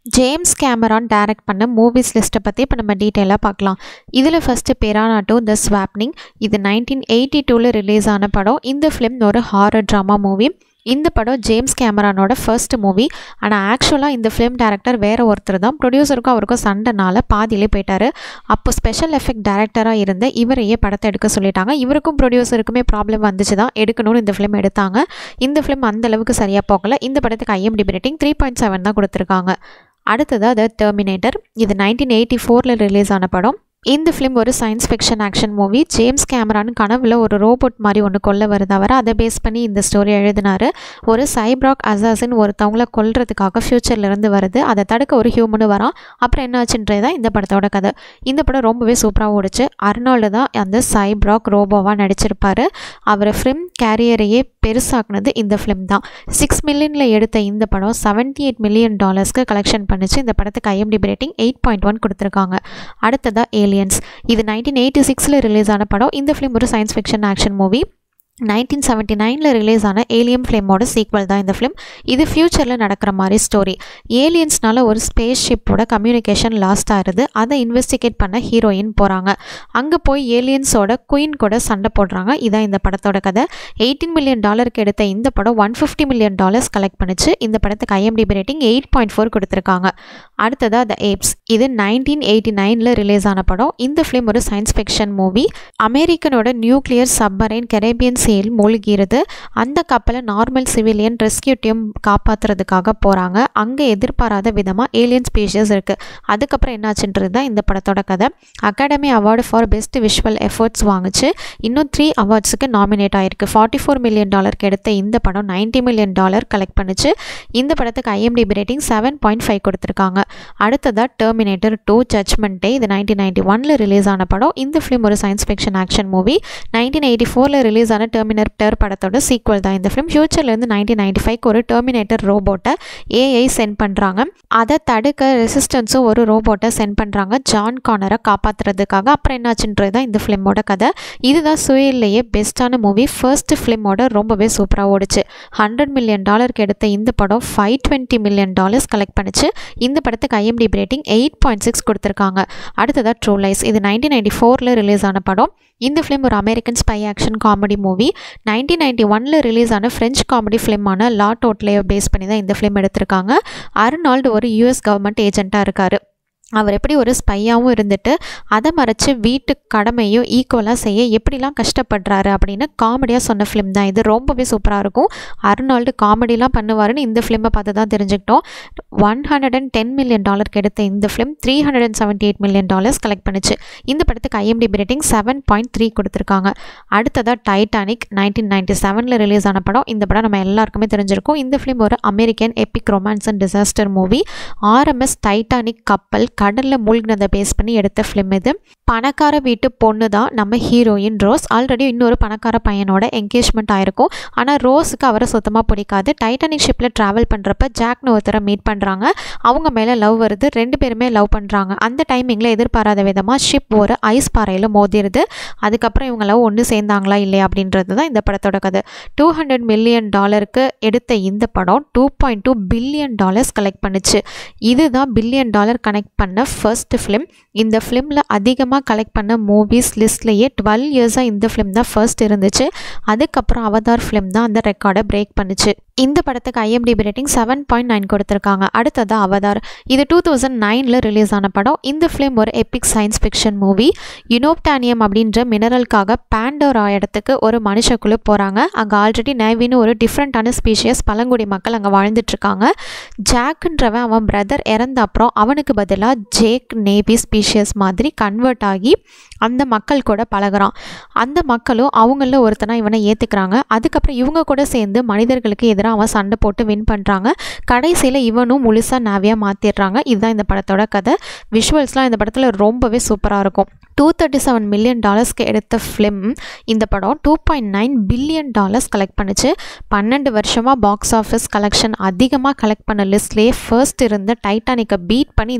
James Cameron direct பண்ண movies லிஸ்ட்டை பற்றி இப்போ நம்ம டீட்டெயிலாக பார்க்கலாம் இதில் ஃபஸ்ட்டு பெரானாட்டோ த ஸ்வாப்னிங் இது நைன்டீன் எயிட்டி டூவில் ரிலீஸ் ஆன படம் இந்த ஃபிலிம் ஒரு ஹாரர் ட்ராமா மூவி இந்த படம் ஜேம்ஸ் கேமரானோட ஃபர்ஸ்ட் மூவி ஆனால் ஆக்சுவலாக இந்த ஃபிலிம் டேரக்டர் வேறு ஒருத்தர் தான் ப்ரொடியூசருக்கும் அவருக்கும் சண்டைனால பாதியிலே போயிட்டார் அப்போ ஸ்பெஷல் எஃபெக்ட் டேரக்டராக இருந்த இவரையே படத்தை எடுக்க சொல்லிட்டாங்க இவருக்கும் ப்ரொடியூசருக்குமே ப்ராப்ளம் வந்துச்சு தான் எடுக்கணும்னு இந்த ஃபிலிம் எடுத்தாங்க இந்த ஃபிலிம் அந்த அளவுக்கு சரியாக போகல இந்த படத்துக்கு IMDb rating three point seven தான் கொடுத்துருக்காங்க அடுத்ததாக த டெர்மினேட்டர் இது நைன்டீன் எயிட்டி ஃபோரில் ரிலீஸ் ஆன படம் இந்த ஃபிலிம் ஒரு science fiction action movie James Cameron கனவில் ஒரு ரோபோட் மாதிரி ஒன்று கொல்ல வருது அவர் அதை பேஸ் பண்ணி இந்த ஸ்டோரி எழுதினார் ஒரு சைப்ராக் அசாசின் ஒருத்தவங்கள கொல்றதுக்காக ஃப்யூச்சர்லேருந்து வருது அதை தடுக்க ஒரு ஹியூமனு வரான் அப்புறம் என்னாச்சுன்றது தான் இந்த படத்தோட கதை இந்த படம் ரொம்பவே சூப்பராக ஓடிச்சு அர்னால்டு தான் அந்த சைப்ராக் ரோபோவாக நடிச்சிருப்பார் அவர் ஃபிலிம் கேரியரையே பெருசாக்குனது இந்த ஃபிலிம் தான் சிக்ஸ் மில்லியனில் எடுத்த இந்த படம் செவன்ட்டி எயிட் மில்லியன் டாலர்ஸ்க்கு கலெக்ஷன் பண்ணிச்சு இந்த படத்துக்கு IMDb rating eight point one கொடுத்துருக்காங்க அடுத்ததாக ஏலியன்ஸ் இது நைன்டீன் எயிட்டி சிக்ஸில் ரிலீஸ் ஆன படம் இந்த ஃபிலிம் ஒரு science fiction action movie nineteen seventy நைனில் ரிலீஸ் ஆன ஏலியன் ஃபிலிமோட சீக்வல் தான் இந்த ஃபிலிம் இது ஃப்யூச்சரில் நடக்கிற மாதிரி ஸ்டோரி ஏலியன்ஸ்னால ஒரு ஸ்பேஸ் ஷிப்போட கம்யூனிகேஷன் லாஸ்ட் ஆகுது அதை இன்வெஸ்டிகேட் பண்ண ஹீரோயின் போகிறாங்க அங்கே போய் ஏலியன்ஸோட குயின் கூட சண்டை போடுறாங்க இதான் இந்த படத்தோட கதை எயிட்டீன் மில்லியன் டாலருக்கு எடுத்த இந்த படம் one fifty million dollars collect பண்ணிச்சு இந்த படத்துக்கு IMDb rating eight point four கொடுத்துருக்காங்க அடுத்ததாக த ஏப்ஸ் இது நைன்டீன் எயிட்டி நைனில் ரிலீஸ் ஆன படம் இந்த ஃபிலிம் ஒரு சயின்ஸ் ஃபிக்ஷன் மூவி அமெரிக்கனோட நியூக்ளியர் சப்பரைன் கரேபியன் சேல் மூழ்கிறது அந்த கப்பலை நார்மல் சிவிலியன் ரெஸ்கியூ டீம் காப்பாற்றுறதுக்காக போகிறாங்க அங்கே எதிர்பாராத விதமாக ஏலியன் ஸ்பீஷியஸ் இருக்குது அதுக்கப்புறம் என்னாச்சுன்றது தான் இந்த படத்தோட கதை academy award for best visual efforts வாங்குச்சு இன்னும் த்ரீ அவார்ட்ஸுக்கு நாமினேட் ஆயிருக்கு ஃபார்ட்டி ஃபோர் மில்லியன் டாலருக்கு எடுத்த இந்த படம் நைன்ட்டி மில்லியன் டாலர் கலெக்ட் பண்ணிச்சு இந்த படத்துக்கு IMDb rating seven point five கொடுத்துருக்காங்க அடுத்ததாக டெர்மினேட்டர் டூ ஜட்மெண்ட் டே இது நைன்டீன் நைன்டி ஒனில் ரிலீஸ் ஆன படம் இந்த ஃபிலிம் ஒரு science fiction action movie nineteen eighty ஃபோரில் ரிலீஸ் ஆன டெர்மினேட்டர் படத்தோட சீக்வல் தான் இந்த ஃபிலிம் ஃபியூச்சர்லேருந்து நைன்டீன் நைன்டி ஃபைவ்க்கு ஒரு டெர்மினேட்டர் ரோபோட்டை ஏஐ சென்ட் பண்ணுறாங்க அதை தடுக்க ரெசிஸ்டன்ஸும் ஒரு ரோபோட்டை சென்ட் பண்ணுறாங்க ஜான் கானரை காப்பாற்றுறதுக்காக அப்புறம் என்னாச்சுன்றது தான் இந்த ஃபிலிமோட கதை இதுதான் சுயிலேயே பெஸ்ட்டான மூவி ஃபர்ஸ்ட் ஃபிலிமோட ரொம்பவே சூப்பராக ஓடிச்சு ஹண்ட்ரட் மில்லியன் டாலருக்கு எடுத்த இந்த படம் five twenty million dollars collect பண்ணிச்சு இந்த படத்துக்கு IMDb rating eight point six கொடுத்துருக்காங்க அடுத்ததாக ட்ரூ லைஸ் இது நைன்டீன் நைன்டி ஃபோரில் ரிலீஸ் ஆன படம் இந்த ஃபிலிம் ஒரு American spy action comedy movie nineteen ninety ஒனில் ரிலீஸ் ஆன ஃப்ரெஞ்ச் காமெடி ஃபிலிமான லா டோட்லேயே பேஸ் பண்ணி தான் இந்த ஃபிலிம் எடுத்திருக்காங்க அருணால்டு ஒரு யூஎஸ் கவர்மெண்ட் ஏஜெண்ட்டாக இருக்கார் அவர் எப்படி ஒரு ஸ்பையாகவும் இருந்துட்டு அதை மறைச்சு வீட்டு கடமையும் ஈக்குவலாக செய்ய எப்படிலாம் கஷ்டப்படுறாரு அப்படின்னு காமெடியாக சொன்ன ஃபிலிம் தான் இது ரொம்பவே சூப்பராக இருக்கும் அருணால்டு காமெடிலாம் பண்ணுவாருன்னு இந்த ஃபிலிமை பார்த்து தான் தெரிஞ்சுக்கிட்டோம் one hundred and ten million டாலருக்கு எடுத்த இந்த film three hundred and seventy eight million dollars collect பண்ணிச்சு இந்த படத்துக்கு IMDb rating seven point three கொடுத்துருக்காங்க அடுத்ததாக டைட்டானிக் நைன்டீன் நைன்டி செவனில் ரிலீஸ் ஆன படம் இந்த படம் நம்ம எல்லாருக்குமே தெரிஞ்சிருக்கும் இந்த ஃபிலிம் ஒரு American epic romance and disaster movie RMS Titanic கப்பல் கடலில் மூழ்கினதை பேஸ் பண்ணி எடுத்த ஃபிலிம் இது பணக்கார வீட்டு பொண்ணு தான் நம்ம ஹீரோயின் ரோஸ் ஆல்ரெடி இன்னொரு பணக்கார பையனோட என்கேஜ்மெண்ட் ஆயிருக்கும் ஆனால் ரோஸுக்கு அவரை சுத்தமாக பிடிக்காது டைட்டானிக் ஷிப்பில் ட்ராவல் பண்ணுறப்ப ஜாக்னு ஒருத்தரை மீட் பண்ணுறாங்க அவங்க மேலே லவ் வருது ரெண்டு பேருமே லவ் பண்ணுறாங்க அந்த டைமிங்கில் எதிர்பாராத விதமாக ஷிப் ஒரு ஐஸ் பாறையில் மோதிருது அதுக்கப்புறம் இவங்க லவ் ஒன்று சேர்ந்தாங்களா இல்லையா அப்படின்றது தான் இந்த படத்தோட கதை டூ ஹண்ட்ரட் மில்லியன் டாலருக்கு எடுத்த இந்த படம் two point two billion dollars collect பண்ணுச்சு இதுதான் பில்லியன் டாலர் கனெக்ட் பண்ண ஃபர்ஸ்ட் ஃபிலிம் இந்த ஃபிலிமில் அதிகமாக கலெக்ட் பண்ண மூவிஸ் லிஸ்ட்லேயே டுவெல் இயர்ஸாக இந்த ஃபிலிம் தான் ஃபர்ஸ்ட் இருந்துச்சு அதுக்கப்புறம் அவதார் ஃபிலிம் தான் அந்த ரெக்கார்டை பிரேக் பண்ணுச்சு இந்த படத்துக்கு IMDb rating seven point nine கொடுத்துருக்காங்க அடுத்தது அவதார் இது டூ தௌசண்ட் நைனில் ரிலீஸ் ஆன படம் இந்த ஃபிலிம் ஒரு epic science fiction movie unobtanium அப்படின்ற மினரலுக்காக பேண்டோரா இடத்துக்கு ஒரு மனுஷக்குழு போகிறாங்க அங்கே ஆல்ரெடி நேவின்னு ஒரு டிஃப்ரெண்ட்டான ஸ்பீஷியஸ் பழங்குடி மக்கள் அங்கே வாழ்ந்துட்டுருக்காங்க ஜாக்குன்றவன் அவன் பிரதர் இறந்த அப்புறம் அவனுக்கு பதிலாக ஜேக் நேவி ஸ்பீஷியஸ் மாதிரி கன்வெர்ட் ஆகி அந்த மக்கள் கூட பழகுறான் அந்த மக்களும் அவங்களில் ஒருத்தனா இவனை ஏற்றுக்கிறாங்க அதுக்கப்புறம் இவங்க கூட சேர்ந்து மனிதர்களுக்கு எதிராக அவன் சண்டை போட்டு வின் பண்ணுறாங்க கடைசியில் இவனும் முழுசாக நாவியாக மாற்றிடுறாங்க இதுதான் இந்த படத்தோட கதை விஷுவல்ஸ்லாம் இந்த படத்தில் ரொம்பவே சூப்பராக இருக்கும் டூ தேர்ட்டி செவன் மில்லியன் டாலர்ஸ்க்கு எடுத்த ஃபிலிம் இந்த படம் two point nine billion dollars collect பண்ணுச்சு பன்னெண்டு வருஷமாக பாக்ஸ் ஆஃபீஸ் கலெக்ஷன் அதிகமாக கலெக்ட் பண்ண லிஸ்ட்லேயே ஃபர்ஸ்ட் இருந்த டைட்டானிக்கை பீட் பண்ணி இந்த ஃபிலிம்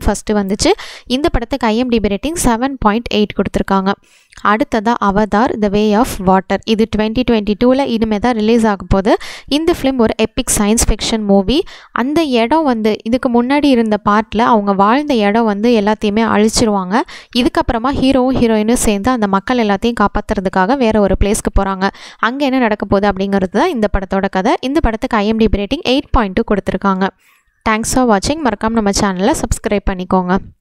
ஃபஸ்ட்டு வந்துச்சு இந்த படத்துக்கு IMDb rating seven point eight கொடுத்துருக்காங்க அடுத்ததாக Avatar the way of water இது டுவெண்ட்டி டுவெண்ட்டி டூவில் இனிமேல் தான் ரிலீஸ் ஆக போகுது இந்த ஃபிலிம் ஒரு எப்பிக் சயின்ஸ் ஃபிக்ஷன் மூவி அந்த இடம் வந்து இதுக்கு முன்னாடி இருந்த பார்ட்டில் அவங்க வாழ்ந்த இடம் வந்து எல்லாத்தையுமே அழிச்சிருவாங்க இதுக்கப்புறமா ஹீரோவும் ஹீரோயினும் சேர்ந்து அந்த மக்கள் எல்லாத்தையும் காப்பாற்றுறதுக்காக வேறு ஒரு பிளேஸ்க்கு போகிறாங்க அங்கே என்ன நடக்க போகுது அப்படிங்கிறது தான் இந்த படத்தோட கதை இந்த படத்துக்கு IMDb rating eight point two கொடுத்துருக்காங்க தேங்க்ஸ் ஃபார் வாட்சிங் மறக்காம நம்ம சேனலை சப்ஸ்கிரைப் பண்ணிக்கோங்க